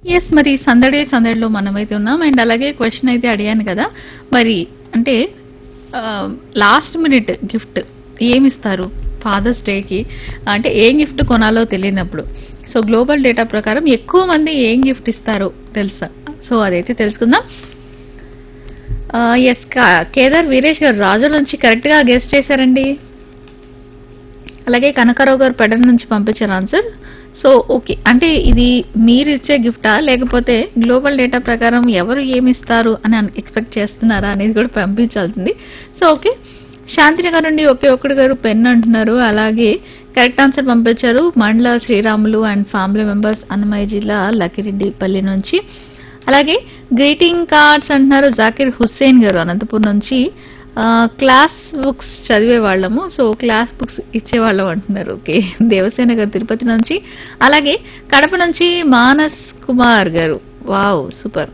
yes మరి సందడి సందడిలో మనమైతే ఉన్నాం అండ్ అలాగే క్వశ్చన్ అయితే అడిగాను కదా మరి అంటే లాస్ట్ మినిట్ గిఫ్ట్ ఏమిస్తారు ఫాదర్స్ డేకి అంటే ఏం గిఫ్ట్ కొనాలో తెలియనప్పుడు సో గ్లోబల్ డేటా ప్రకారం ఎక్కువ మంది ఏం గిఫ్ట్ ఇస్తారో తెలుసా సో అదైతే తెలుసుకుందాం ఎస్ కేదార్ వీరేష్ గారు రాజు నుంచి కరెక్ట్ గా గెస్ట్ చేశారండి అలాగే కనకారావు గారు పెడన్ నుంచి పంపించారు ఆన్సర్ సో ఓకే అంటే ఇది మీరు ఇచ్చే గిఫ్టా లేకపోతే గ్లోబల్ డేటా ప్రకారం ఎవరు ఏమి ఇస్తారు అని ఎక్స్పెక్ట్ చేస్తున్నారా అనేది కూడా పంపించాల్సింది సో ఓకే శాంతినగర్ నుండి ఒకే ఒక్కడి గారు పెన్ అంటున్నారు అలాగే కరెక్ట్ ఆన్సర్ పంపించారు మండల Sriramulu and family members Annamayya జిల్లా లకిరెడ్డిపల్లి నుంచి అలాగే గ్రీటింగ్ కార్డ్స్ అంటున్నారు జాకిర్ హుస్సేన్ గారు అనంతపూర్ నుంచి ఆ, క్లాస్ బుక్స్ చదివే వాళ్ళము సో క్లాస్ బుక్స్ ఇచ్చేవాళ్ళం అంటున్నారు ఓకే దేవసేన గారు తిరుపతి నుంచి అలాగే కడప నుంచి మానస్ కుమార్ గారు వావ్ సూపర్